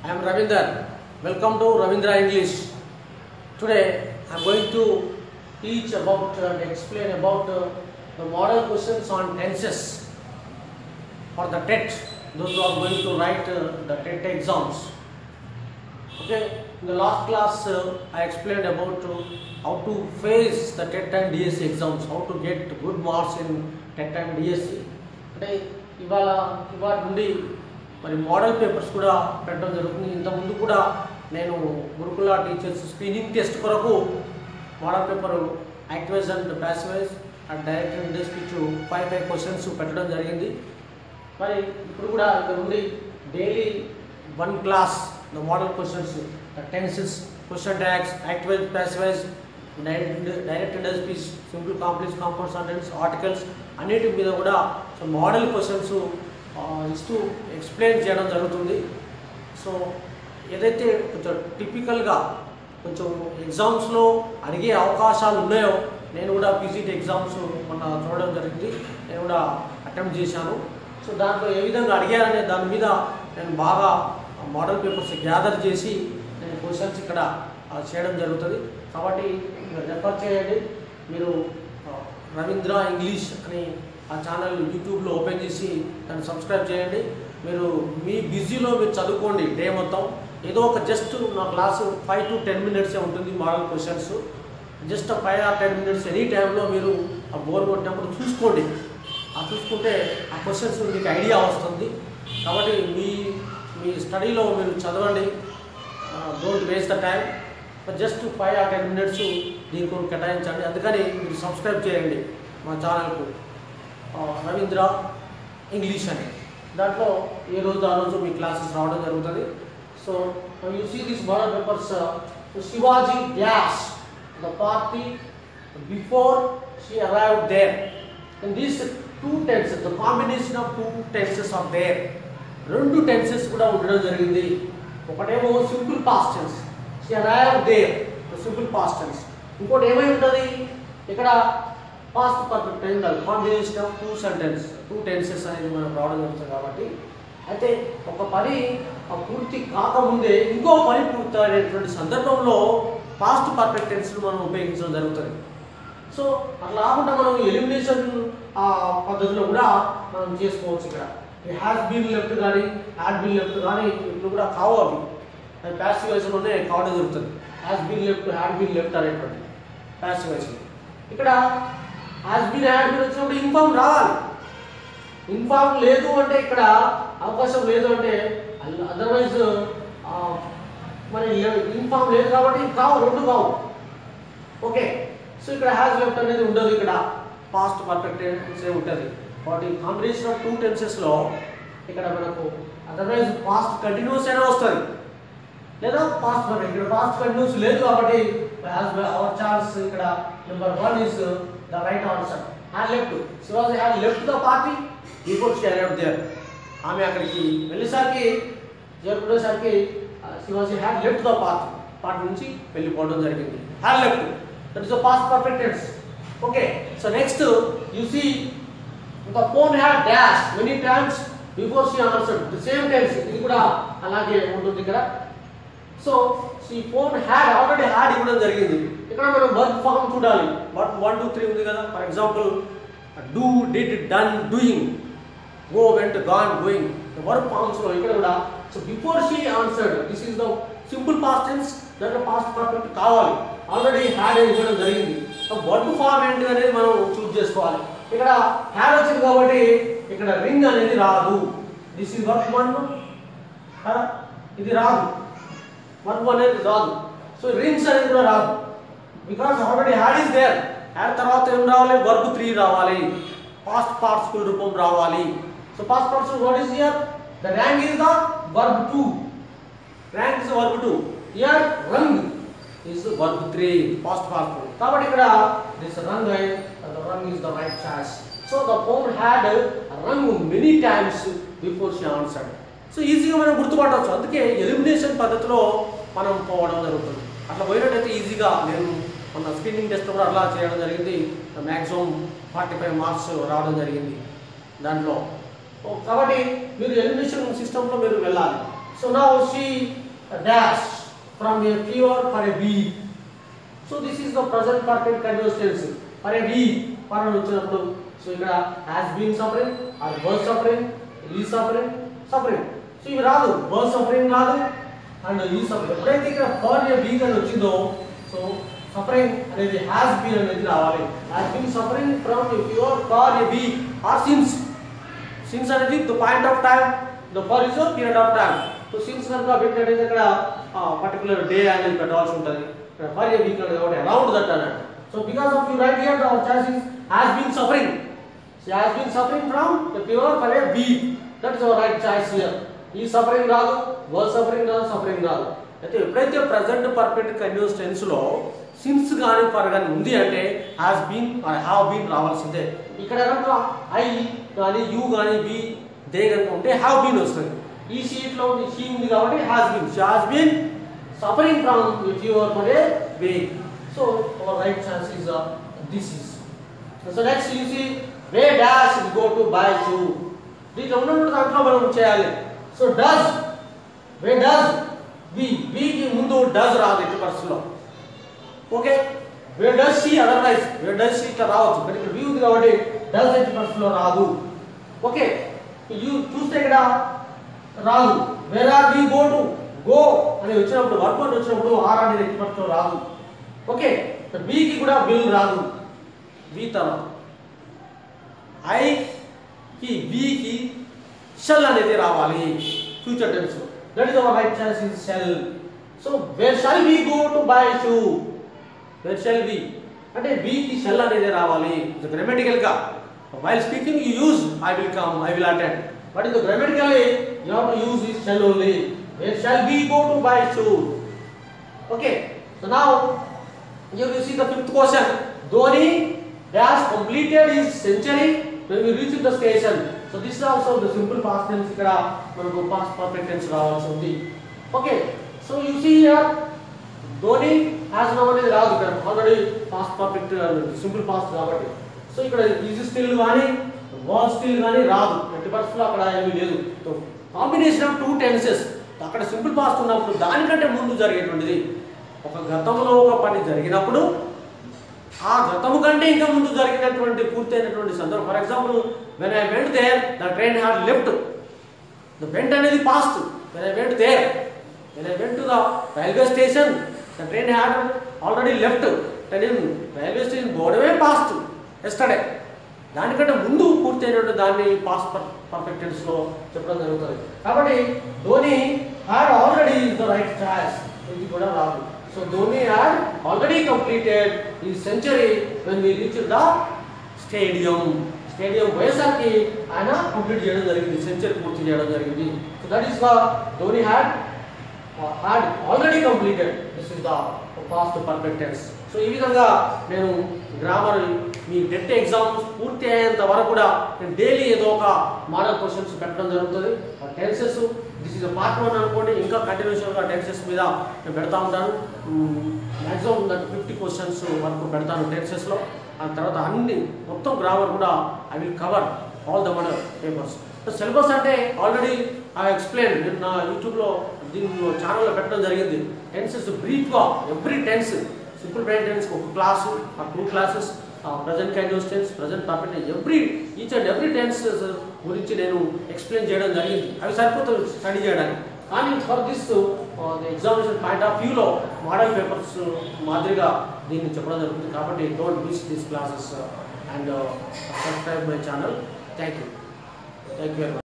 I am Ravinder. Welcome to Ravindra English. Today I am going to teach about and explain about uh, the model questions on tenses for the TET. Those who are going to write uh, the TET exams. Okay, in the last class uh, I explained about uh, how to face the TET and DSC exams, how to get good marks in TET and DSC. అంటే ఇవాళ ఇవాళ నుండి మరి model papers కూడా పెట్టడం జరుగుతుంది ఇంతకుముందు కూడా నేను గురుకుల టీచర్స్ స్క్రీనింగ్ టెస్ట్ కొరకు model paper active voice and passive voice and direct ఇండస్ట్రీ ఫైవ్ ఫైవ్ క్వశ్చన్స్ పెట్టడం జరిగింది మరి ఇప్పుడు కూడా ఇక్కడ నుండి daily one class the model questions tenses question tags active voice passive voice direct direct ఇండస్ట్రీస్ simple complex compound sentence articles అన్నిటి మీద కూడా సో మోడల్ క్వశ్చన్స్ ఇస్తూ ఎక్స్ప్లెయిన్ చేయడం జరుగుతుంది సో ఏదైతే కొంచెం టిపికల్గా కొంచెం ఎగ్జామ్స్లో అడిగే అవకాశాలు ఉన్నాయో నేను కూడా పీజీటీ ఎగ్జామ్స్ మొన్న చూడడం జరిగింది నేను కూడా అటెంప్ట్ చేశాను సో దాంట్లో ఏ విధంగా అడిగారనే దాని మీద నేను బాగా మోడల్ పేపర్స్ గ్యాదర్ చేసి నేను క్వశ్చన్స్ ఇక్కడ ఆ, చేయడం జరుగుతుంది కాబట్టి మీరు రెఫర్ చేయండి మీరు ఆ, రవీంద్ర ఇంగ్లీష్ అని ఆ ఛానల్ యూట్యూబ్లో ఓపెన్ చేసి దాన్ని సబ్స్క్రైబ్ చేయండి మీరు మీ బిజీలో మీరు చదువుకోండి డే మొత్తం ఏదో ఒక జస్ట్ నా క్లాసు ఫైవ్ టు టెన్ మినిట్సే ఉంటుంది model questions just five or ten minutes any టైంలో మీరు ఆ బోర్ కొట్టినప్పుడు చూసుకోండి ఆ చూసుకుంటే ఆ క్వశ్చన్స్ మీకు ఐడియా వస్తుంది కాబట్టి మీ మీ స్టడీలో మీరు చదవండి don't waste the time just five or ten minutes దీని కొరకు కేటాయించండి అందుకని మీరు సబ్స్క్రైబ్ చేయండి మా ఛానల్కు రవీంద్ర ఇంగ్లీష్ అని దాంట్లో ఏ రోజు ఆ రోజు మీ క్లాసెస్ రావడం జరుగుతుంది so you see this model papers Shivaji dash the party before she arrive there in these two tenses the combination of two tenses of there రెండు టెన్సెస్ కూడా ఉండడం జరిగింది ఒకటేమో simple past tense she arrive there simple past tense ఇంకోటి ఏమై ఉంటుంది ఇక్కడ past perfect tense combination of two sentence two tenses అనేది మనం రావడం జరుగుతుంది కాబట్టి అయితే ఒక పని ఆ పూర్తి కాకముందే ఇంకో పని పూర్తి అనేటువంటి సందర్భంలో పాస్ట్ పర్ఫెక్ట్ టెన్స్ మనం ఉపయోగించడం జరుగుతుంది సో అట్లా కాకుండా మనం ఎలిమినేషన్ పద్ధతిలో కూడా మనం చేసుకోవచ్చు ఇక్కడ హ్యాస్ బీన్ లెఫ్ట్ కానీ హ్యాడ్ బీన్ లెఫ్ట్ కానీ ఇప్పుడు కూడా కావు అవి అవి ప్యాసివైజ్లోనే కావడం జరుగుతుంది has been left had been left అనేటువంటి ప్యాసివైజ్ ఇక్కడ హ్యాస్ బీన్ హ్యాడ్ బీన్ వచ్చినప్పుడు ఇన్ఫామ్ రావాలి ఇన్ఫామ్ లేదు అంటే ఇక్కడ అవకాశం లేదు అంటే అదర్వైజ్ మరి ఇన్ఫామ్ లేదు కాబట్టి కావు రెండు కావు ఓకే సో ఇక్కడ హ్యాస్ లెఫ్ట్ అనేది ఉండదు ఇక్కడ పాస్ట్ పర్ఫెక్ట్ టెన్సే ఉంటుంది వాటి కాంబినేషన్ ఆఫ్ టూ టెన్సెస్లో ఇక్కడ మనకు అదర్వైజ్ పాస్ట్ కంటిన్యూస్ అయినా వస్తుంది లేదా పాస్ట్ పర్ఫెక్ట్ ఇక్కడ పాస్ట్ కంటిన్యూస్ లేదు కాబట్టి అవర్ ఛాన్స్ ఇక్కడ number one is the right answer had left Shivaji had left the party before she arrived there ఆమె అక్కడికి వెళ్ళేసరికి చేరుకునేసరికి Shivaji had left the party party నుంచి వెళ్ళిపోవడం జరిగింది had left that is the past perfect tense okay so next you see the phone had dash many times before she answered the same tense ఇది కూడా అలాగే ఉంటుంది ఇక్కడ సో ఈ phone had already had ఇవ్వడం జరిగింది ఇక్కడ మనం వర్క్ ఫామ్ చూడాలి వర్క్ వన్ టూ త్రీ ఉంది కదా for example do did done doing go went gone going verb forms లో ఇక్కడ కూడా so before she answered this is the simple past tense దాంట్లో పాస్ట్ పర్ఫెక్ట్ కావాలి ఆల్రెడీ హ్యాడ్ ఇవ్వడం జరిగింది సో వర్క్ ఫామ్ ఏంటి అనేది మనం చూస్ చేసుకోవాలి ఇక్కడ హ్యాడ్ వచ్చింది కాబట్టి ఇక్కడ రింగ్ అనేది రాదు దిస్ ఈజ్ వర్క్ వన్ ఇది రాదు వర్క్ అనేది రాదు సో రింగ్స్ అనేది కూడా రాదు because already had is there had తర్వాత ఏం రావాలి వర్బ్ త్రీ రావాలి పాస్ట్ పార్ట్స్ఫుల్ రూపం రావాలి so past participle what is here the rang is the verb two rang is verb two here rung is verb three past participle కాబట్టి ఇక్కడ this rung the rung is the right choice so the phone had rung many times before she answered so ఈజీగా మనం గుర్తుపట్టవచ్చు అందుకే elimination పద్ధతిలో మనం పోవడం జరుగుతుంది అట్లా పోయినట్టయితే ఈజీగా నేను మన స్క్రీనింగ్ టెస్ట్ కూడా అట్లా చేయడం జరిగింది మ్యాక్సిమం ఫార్టీ ఫైవ్ మార్క్స్ రావడం జరిగింది దాంట్లో ఓ, కాబట్టి మీరు ఎలిమినేషన్ సిస్టంలో మీరు వెళ్ళాలి So now she dash from a fever for a week. So this is the present perfect continuous tense for a week for అని వచ్చినప్పుడు సో ఇక్కడ has been suffering or was suffering ఈ సఫరింగ్ సఫరింగ్ సో ఇవి రాదు was suffering రాదు and ఈ suffering ఎప్పుడైతే ఇక్కడ ఫర్ ఏ వీక్ అని వచ్చిందో సో సఫరింగ్ అనేది హ్యాస్ బీన్ అనేది రావాలి has been suffering from your for a week or since since అనేది the point of time the for is period of time so since కనుక పెట్టినట్టయితే ఇక్కడ పర్టికులర్ డే అనేది పెట్టాల్సి ఉంటుంది ఇక్కడ ఫర్ ఏ వీక్ అనేది కాబట్టి అరౌండ్ దట్ అన్నట్టు so because of you right here the choice is has been suffering she has been suffering from the fever for a week that is our right choice here ఈ suffering రాదు word suffering రాదు suffering రాదు అయితే ఎప్పుడైతే present perfect continuous tense లో since కానీ for కానీ ఉంది అంటే హాస్ బీన్ హ్యావ్ బీన్ రావాల్సిందే ఇక్కడ కనుక ఐ కానీ యూ కానీ బి దే కనుక ఉంటే హ్యావ్ బీన్ వస్తుంది ఈ షీట్ లో షీ ఉంది కాబట్టి has been she has been suffering from fever for a week so our right chance is this is so next you see where dash is go to buy shoe దీంట్లో ఉన్నటువంటి దాంట్లో మనం చేయాలి so does where does we వికి ముందు does రాదు ఎట్టి పరిస్థితుల్లో okay where does she otherwise where does she ఇట్లా రావచ్చు బట్ ఇక్కడ వి ఉంది కాబట్టి డస్ ఎట్టి పరిస్థితుల్లో రాదు ఓకే యూ చూస్తే ఇక్కడ రాదు where are we go to go అని వచ్చినప్పుడు వర్క్ అని వచ్చినప్పుడు ఆర్ అనేది ఎట్టి పరిస్థితుల్లో రాదు ఓకే వికి కూడా విల్ రాదు వి తర్వాత ఐ కి వికి షెల్ అనేది రావాలి future tense that is our right chance is shall so where shall we go to buy shoe where shall we అంటే వికి షెల్ అనేది రావాలి గ్రామటికల్ గా while speaking you use I will come I will attend but in grammatically you have to use is shall only where shall we go to buy shoe okay so now you will see the fifth question. Dhoni dash completed his century when we reached the station. So this is also the simple past tense ఇక్కడ మనకు past perfect tense రావాల్సి ఉంది okay so you see here Dhoni has now అనేది రాదు ఇక్కడ already past perfect simple past కాబట్టి so ఇక్కడ is still కానీ వాల్ స్టిల్ కానీ రాదు ఎట్టి పరిస్థితుల్లో అక్కడ ఏమీ లేదు so combination of two tenses అక్కడ సింపుల్ పాస్ట్ ఉన్నప్పుడు దానికంటే ముందు జరిగేటువంటిది ఒక గతంలో ఒక పని జరిగినప్పుడు ఆ గతము కంటే ఇంకా ముందు జరిగినటువంటి పూర్తయినటువంటి సందర్భం for example when I went there the train had left the went అనేది past when I went there when I went to the railway station the train had already left నేను రైల్వే స్టేషన్ పోవడమే past yesterday దానికంటే ముందు పూర్తయినటువంటి దాన్ని past perfect tense లో చెప్పడం జరుగుతుంది కాబట్టి Dhoni had already is the right choice ఇది కూడా రాదు so Dhoni had already completed ఈ century when we reach the stadium stadium పోయేసరికి ఆయన కంప్లీట్ చేయడం జరిగింది సెంచరీ పూర్తి చేయడం జరిగింది so that is the Dhoni had had already completed this is the past perfect tense so ఈ విధంగా నేను గ్రామర్ మీ డెట్ ఎగ్జామ్స్ పూర్తి అయ్యేంత వరకు కూడా నేను డైలీ ఏదో ఒక మోడల్ క్వశ్చన్స్ పెట్టడం జరుగుతుంది tenses this is part one అనుకోండి ఇంకా కంటిన్యూషన్గా టెన్సెస్ మీద నేను పెడతా ఉంటాను మ్యాక్సిమం ఫిఫ్టీ క్వశ్చన్స్ వరకు పెడతాను టెన్సెస్లో ఆ తర్వాత అన్ని మొత్తం గ్రామర్ కూడా I will cover all the model papers syllabus అంటే ఆల్రెడీ ఐ ఎక్స్ప్లెయిన్ నేను నా యూట్యూబ్లో దీనిలో ఛానల్లో పెట్టడం జరిగింది టెన్సెస్ బ్రీఫ్గా ఎవ్రీ టెన్స్ సింపుల్ బ్రెయిన్ టెన్స్ ఒక క్లాసు ఆ two classes present continuous tense present perfect every each and every tense గురించి నేను ఎక్స్ప్లెయిన్ చేయడం జరిగింది అవి సరిపోతుంది స్టడీ చేయడానికి కానీ for this examination point of వ్యూలో మోడల్ పేపర్స్ మాదిరిగా దీన్ని చెప్పడం జరుగుతుంది కాబట్టి don't miss this classes and subscribe my channel thank you thank you very much